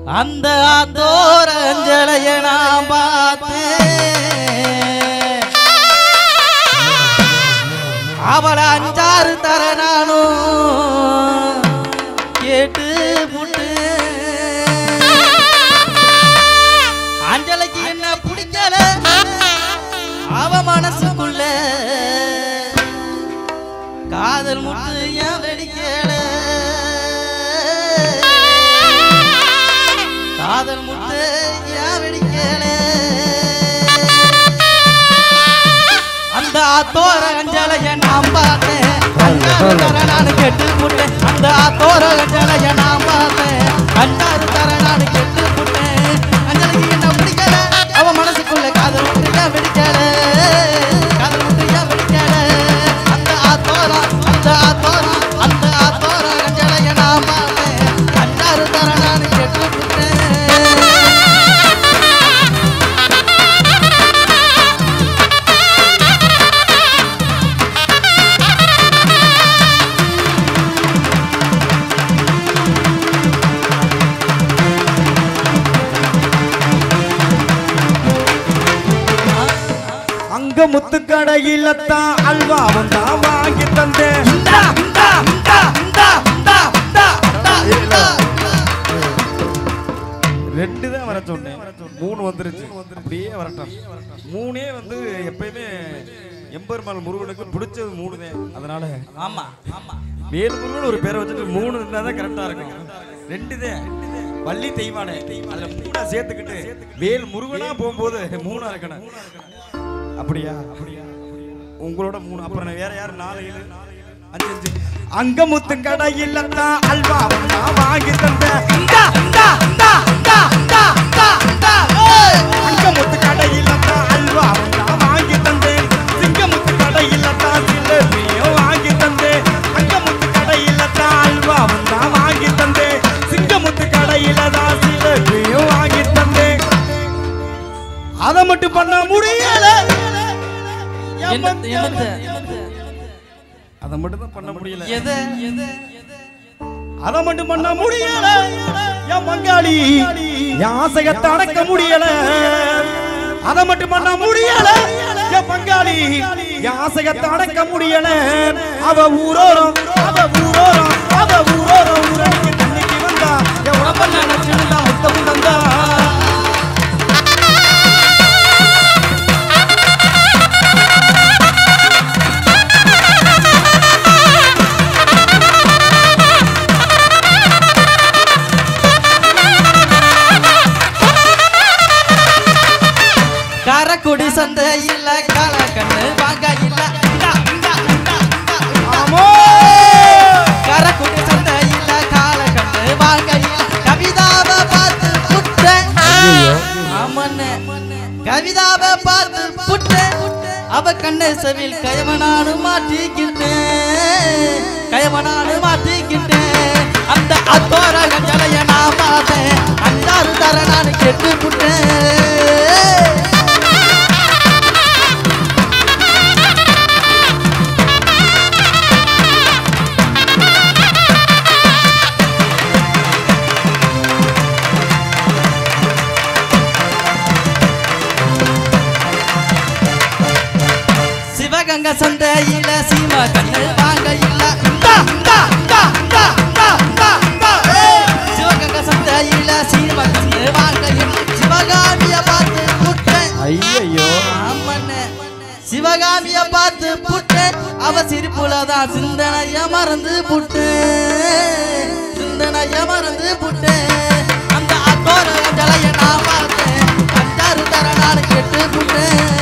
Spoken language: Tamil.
அந்த ஆத்தோரஞ்சலைய நான் பார்த்தேன் அவளை அஞ்சாறு தர நானும் கேட்டு புட்டு அஞ்சலைக்கு என்ன பிடிக்கல அவ மனசுக்குள்ள காதல் முட்டு ஏன் வெடிக்கல காதல் முட்டு ஏன் வெடிக்கல அந்த ஆத்தோர அஞ்சலைய நான் பார்த்தேன் அஞ்சாறு தர நான் கெட்டு புட்டேன் அந்த ஆத்தோர அஞ்சலைய நான் பார்த்தேன் அஞ்சாறு தர நான் கெட்டு புட்டேன் அஞ்சலைக்கு என்ன பிடிக்கல அவ மனசுக்குள்ள காதல் முட்டு ஏன் வெடிக்கல காதல் முட்டு ஏன் வெடிக்கல அந்த ஆத்தோர அந்த ஆத்தோர அந்த ஆத்தோர அஞ்சலைய நான் பார்த்தேன் அஞ்சாறு தர நான் கெட்டு புட்டேன் அங்க முத்துக்கடையில தான் அல்வா வந்தா வாங்கி தந்தேன் ரெண்டு தான் வர சொன்னேன் மூணு வந்துருச்சு அப்படியே வரட்டும் மூணே வந்து எப்பயுமே எம்பெருமாள் முருகனுக்கு பிடிச்சது மூணு தான் அதனால ஆமா ஆமா வேல் முருகன் ஒரு பேரை வச்சுட்டு மூணு இருந்தா தான் கரெக்டா இருக்கும் ரெண்டு தான் வள்ளி தெய்வானே அதுல மூணா சேர்த்துக்கிட்டு வேல் முருகனா போகும்போது மூணா இருக்கணும் அப்படியா அப்படியா உங்களோட மூணு அப்புறம் நான் வேற யாரு நாலு ஏழு அஞ்சு அஞ்சு அங்க முத்து கடையில் தான் அல்வா நான் வாங்கி தந்தேன் அங்க முத்து கடையில் தான் அல்வா நான் வாங்கி தந்தேன் சிங்க முத்து கடையில் தான் சிலபியும் வாங்கி தந்தேன் அங்க முத்து கடையில் தான் அல்வா நான் வாங்கி தந்தேன் சிங்க முத்து கடையில தான் சிலபியும் வாங்கி தந்தேன் அதை மட்டும் பண்ண முடியல என்னத்த என்னத்த அதை மட்டும் தான் பண்ண முடியல எதை எதை அதை மட்டும் பண்ண முடியல என் பங்காளி என் ஆசையத்தை அடக்க முடியல அதை மட்டும் பண்ண முடியல என் பங்காளி என் ஆசையத்தை அடக்க முடியல அவ ஊரோரம் அவ ஊரோரம் அவ ஊரோரம் ஊரடிக்கு தண்ணிக்கு வந்தா என் உடம்பெல்லாம் நச்சுன்னு முத்தம் தந்தா காரக்குடி சந்தை இல்ல காலக்கண்ணு வாங்க இல்ல இந்தா, இந்தா, இந்தா, இந்தா, இந்தா. ஆமோ காரக்குடி சந்தை இல்ல காலக்கண்ணு வாங்க இல்ல கவிதாவை பார்த்து புட்டேன் ஆமண்ணே கவிதாவை பார்த்து புட்டேன் அவ கண்ணை செவில் கயவனானு மாட்டிக்கிட்டேன் கயவனானு மாட்டிக்கிட்டேன் அந்த அத்தோர கஞ்சலைய நான் பார்த்தேன் அஞ்சாறு தர நான் கெட்டு புட்டேன் சிவகங்க சந்தையில சீம கண்ணு வாங்க இல்ல இந்தா, இந்தா, இந்தா, இந்தா, இந்தா, இந்தா, இந்தா, ஏய். சிவகங்க சந்தையில சீம கண்ணு வாங்க இல்ல சிவகாமிய பார்த்து புட்டேன் ஐயோ ஆமண்ணே. சிவகாமிய பார்த்து புட்டேன் அவ சிரிப்புலதான் சிந்தனைய மறந்து புட்டேன் சிந்தனைய மறந்து புட்டேன் அந்த அக்கோர ஜலைய நான் பார்த்தேன் அஞ்சாறு தர நான் கெட்டு புட்டேன்